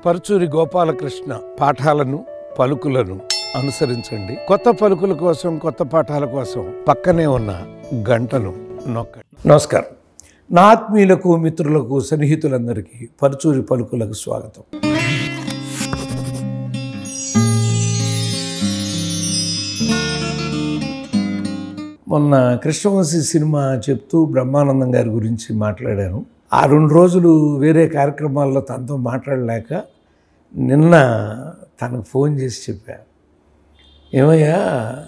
పరుచూరి గోపాలకృష్ణ పాఠాలను పలుకులను అనుసరించండి కొత్త పలుకుల కోసం కొత్త పాఠాల కోసం పక్కనే ఉన్న గంటను నొక్కండి నమస్కారం నా ఆత్మీయులకు మిత్రులకు సన్నిహితులందరికీ పరుచూరి పలుకులకు స్వాగతం మొన్న కృష్ణవంశీ సినిమా చెప్తూ బ్రహ్మానందం గారి గురించి మాట్లాడాను ఆ రెండు రోజులు వేరే కార్యక్రమాల్లో తనతో మాట్లాడలేక నిన్న తనకు ఫోన్ చేసి చెప్పా ఏమయ్యా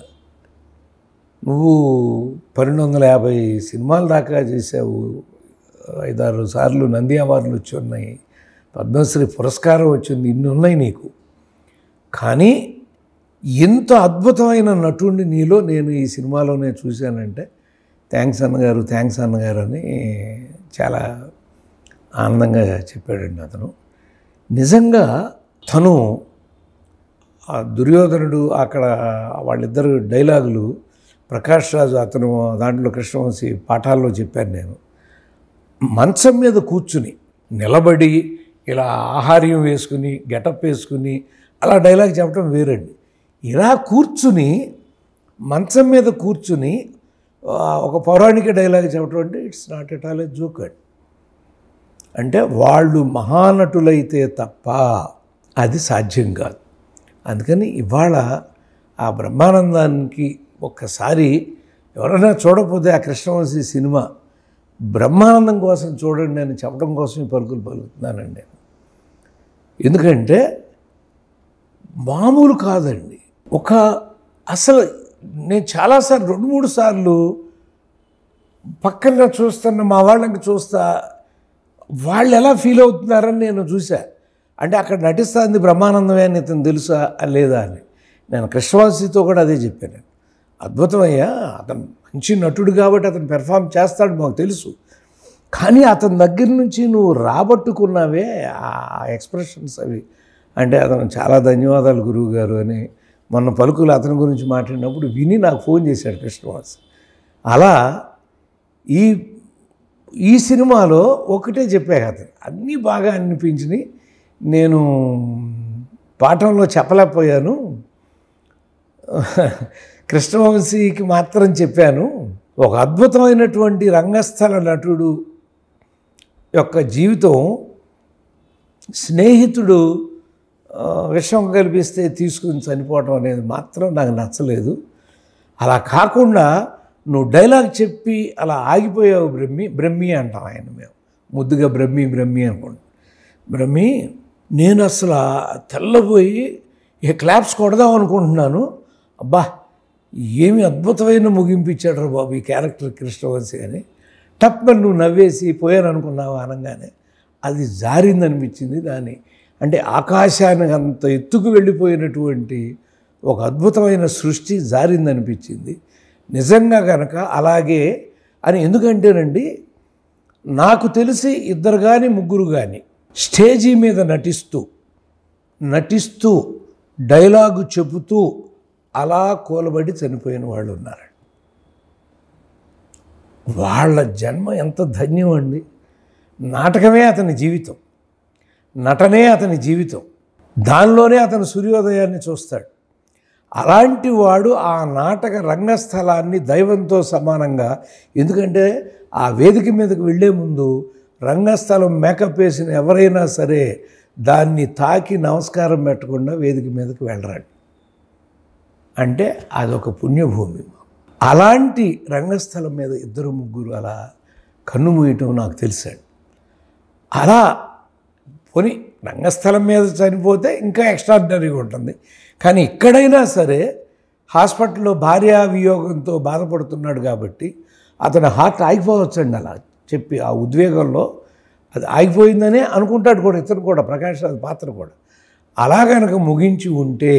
నువ్వు పన్నెండు వందల యాభై సినిమాల దాకా చేసావు ఐదారు సార్లు నంది అవార్డులు వచ్చి ఉన్నాయి పద్మశ్రీ పురస్కారం వచ్చింది ఇన్ని ఉన్నాయి నీకు కానీ ఎంత అద్భుతమైన నటుడిని నీలో నేను ఈ సినిమాలోనే చూశానంటే థ్యాంక్స్ అన్నగారు థ్యాంక్స్ అన్నగారు అని చాలా ఆనందంగా చెప్పాడండి అతను నిజంగా తను ఆ దుర్యోధనుడు అక్కడ వాళ్ళిద్దరు డైలాగులు ప్రకాష్ రాజు అతను దాంట్లో కృష్ణవంశీ పాఠాల్లో చెప్పాను నేను మంచం మీద కూర్చుని నిలబడి ఇలా ఆహార్యం వేసుకుని గెటప్ వేసుకుని అలా డైలాగ్ చెప్పడం వేరండి ఇలా కూర్చుని మంచం మీద కూర్చుని ఆ, ఒక పౌరాణిక డైలాగ్ చెప్పడం అంటే it's not at all a joke అండి అంటే వాళ్ళు మహానటులైతే తప్ప అది సాధ్యం కాదు అందుకని ఇవాళ ఆ బ్రహ్మానందానికి ఒక్కసారి ఎవరైనా చూడకపోతే ఆ కృష్ణవంశీ సినిమా బ్రహ్మానందం కోసం చూడండి అని చెప్పడం కోసం ఈ పలుకులు పలుకుతున్నానండి నేను ఎందుకంటే మామూలు కాదండి ఒక అసలు నేను చాలాసార్లు రెండు మూడు సార్లు పక్కన చూస్తున్న మా వాళ్ళకి చూస్తా వాళ్ళు ఎలా ఫీల్ అవుతున్నారని నేను చూసా అంటే అక్కడ నటిస్తుంది బ్రహ్మానందమే అని ఇతను తెలుసా లేదా అని నేను కృష్ణవంశీతో కూడా అదే చెప్పాను అద్భుతమయ్యా అతను మంచి నటుడు కాబట్టి అతను పెర్ఫామ్ చేస్తాడు మాకు తెలుసు కానీ అతని దగ్గర నుంచి నువ్వు రాబట్టుకున్నావే ఆ ఎక్స్ప్రెషన్స్ అవి అంటే అతను చాలా ధన్యవాదాలు గురువు గారు అని మొన్న పలుకులు అతని గురించి మాట్లాడినప్పుడు విని నాకు ఫోన్ చేశాడు కృష్ణవాస్ అలా ఈ ఈ సినిమాలో ఒకటే చెప్పా అతను అన్నీ బాగా అనిపించినాయి నేను పాఠంలో చెప్పలేకపోయాను కృష్ణవంశీకి మాత్రం చెప్పాను ఒక అద్భుతమైనటువంటి రంగస్థల నటుడు యొక్క జీవితం స్నేహితుడు ఆ, విషం కల్పిస్తే తీసుకుని చనిపోవటం అనేది మాత్రం నాకు నచ్చలేదు అలా కాకుండా నువ్వు డైలాగ్ చెప్పి అలా ఆగిపోయావు బ్రహ్మి బ్రహ్మి అంటాం ఆయన మేము ముద్దుగా బ్రహ్మి బ్రహ్మి అనుకుంటాం బ్రహ్మి నేను అసలు ఆ తెల్లబోయి ఇక క్లాప్స్ కొడదాం అనుకుంటున్నాను అబ్బా ఏమి అద్భుతమైన ముగింపించాడు రా బాబు ఈ క్యారెక్టర్ కృష్ణవంశీ అని టప్మని నువ్వు నవ్వేసి పోయాను అనుకున్నావు అనగానే అది జారిందనిపించింది దాని అంటే ఆకాశానికి అంత ఎత్తుకు వెళ్ళిపోయినటువంటి ఒక అద్భుతమైన సృష్టి జారిందనిపించింది నిజంగా కనుక అలాగే అని ఎందుకంటేనండి నాకు తెలిసి ఇద్దరు కానీ ముగ్గురు కానీ స్టేజీ మీద నటిస్తూ నటిస్తూ డైలాగు చెబుతూ అలా కూలబడి చనిపోయిన వాళ్ళు ఉన్నారు వాళ్ళ జన్మ ఎంత ధన్యం అండి నాటకమే అతని జీవితం నటనే అతని జీవితం దానిలోనే అతను సూర్యోదయాన్ని చూస్తాడు అలాంటి వాడు ఆ నాటక రంగస్థలాన్ని దైవంతో సమానంగా ఎందుకంటే ఆ వేదిక మీదకి వెళ్ళే ముందు రంగస్థలం మేకప్ వేసిన ఎవరైనా సరే దాన్ని తాకి నమస్కారం పెట్టకుండా వేదిక మీదకి వెళ్ళరాడు అంటే అదొక పుణ్యభూమి అలాంటి రంగస్థలం మీద ఇద్దరు ముగ్గురు అలా కన్ను మూయటం నాకు తెలిసాడు అలా పోని రంగస్థలం మీద చనిపోతే ఇంకా ఎక్స్ట్రాడినరీగా ఉంటుంది కానీ ఇక్కడైనా సరే హాస్పిటల్లో భార్యా వియోగంతో బాధపడుతున్నాడు కాబట్టి అతని హార్ట్ ఆగిపోవచ్చండి అలా చెప్పి ఆ ఉద్వేగంలో అది ఆగిపోయిందనే అనుకుంటాడు కూడా ఇతను కూడా ప్రకాష్ రాజ్ పాత్ర కూడా అలా కనుక ముగించి ఉంటే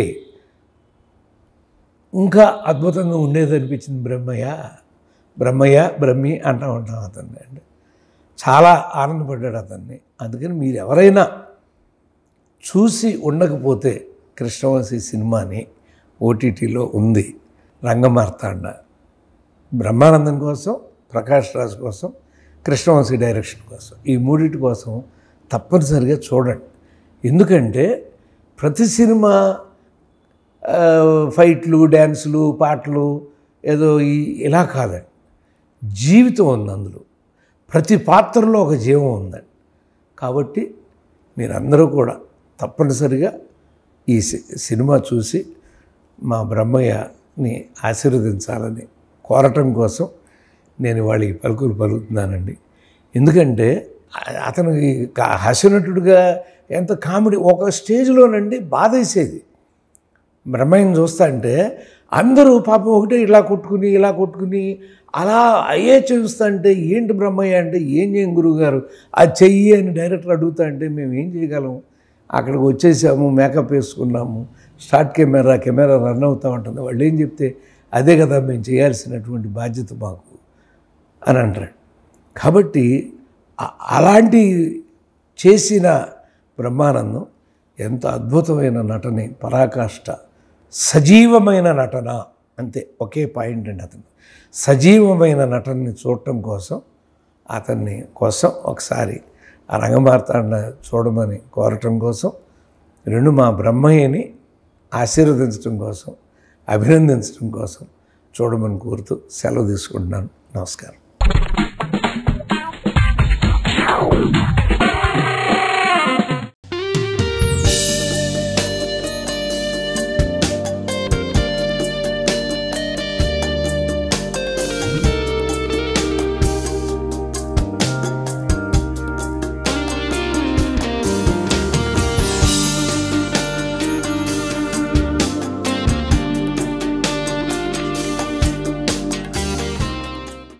ఇంకా అద్భుతంగా ఉండేది అనిపించింది బ్రహ్మయ్య బ్రహ్మయ్య బ్రహ్మి అంటూ ఉంటాం అతన్ని అండి చాలా ఆనందపడ్డాడు అతన్ని అందుకని మీరు ఎవరైనా చూసి ఉండకపోతే కృష్ణవంశీ సినిమాని ఓటీటీలో ఉంది రంగమార్తాండ బ్రహ్మానందం కోసం ప్రకాష్ రాజ్ కోసం కృష్ణవంశీ డైరెక్షన్ కోసం ఈ మూడింటి కోసం తప్పనిసరిగా చూడండి ఎందుకంటే ప్రతి సినిమా ఆ, ఫైట్లు డ్యాన్సులు పాటలు ఏదో ఈ- ఇలా కాదండి జీవితం ఉంది అందులో ప్రతి పాత్రలో ఒక జీవం ఉందండి కాబట్టి మీరందరూ కూడా తప్పనిసరిగా ఈ సి- సినిమా చూసి మా బ్రహ్మయ్యని ఆశీర్వదించాలని కోరటం కోసం నేను వాళ్ళకి పలుకులు పలుకుతున్నానండి ఎందుకంటే ఆ- అతను ఈ కా- హాస్యనటుడిగా ఎంత కామెడీ ఒక స్టేజ్లోనండి బాధ వేసేది బ్రహ్మయ్యని చూస్తా అంటే అందరూ పాపం ఒకటే ఇలా కొట్టుకుని ఇలా కొట్టుకుని అలా అయ్యే చూస్తా అంటే ఏంటి బ్రహ్మయ్య అంటే ఏం చేయం గురువుగారు అది చెయ్యి అని డైరెక్టర్ అడుగుతా అంటే మేము ఏం చేయగలం అక్కడికి వచ్చేసాము మేకప్ వేసుకున్నాము స్టార్ట్ కెమెరా కెమెరా రన్ అవుతూ ఉంటుంది వాళ్ళు ఏం చెప్తే అదే కదా మేము చేయాల్సినటువంటి బాధ్యత మాకు అని అంటాడు కాబట్టి అ- అలాంటి చేసిన బ్రహ్మానందం ఎంత అద్భుతమైన నటని పరాకాష్ట సజీవమైన నటన అంతే ఒకే పాయింట్ అండి అతను సజీవమైన నటనని చూడటం కోసం అతన్ని కోసం ఒకసారి ఆ రంగమార్తాండ చూడమని కోరటం కోసం రెండు మా బ్రహ్మయ్యని ఆశీర్వదించడం కోసం అభినందించడం కోసం చూడమని కోరుతూ సెలవు తీసుకుంటున్నాను నమస్కారం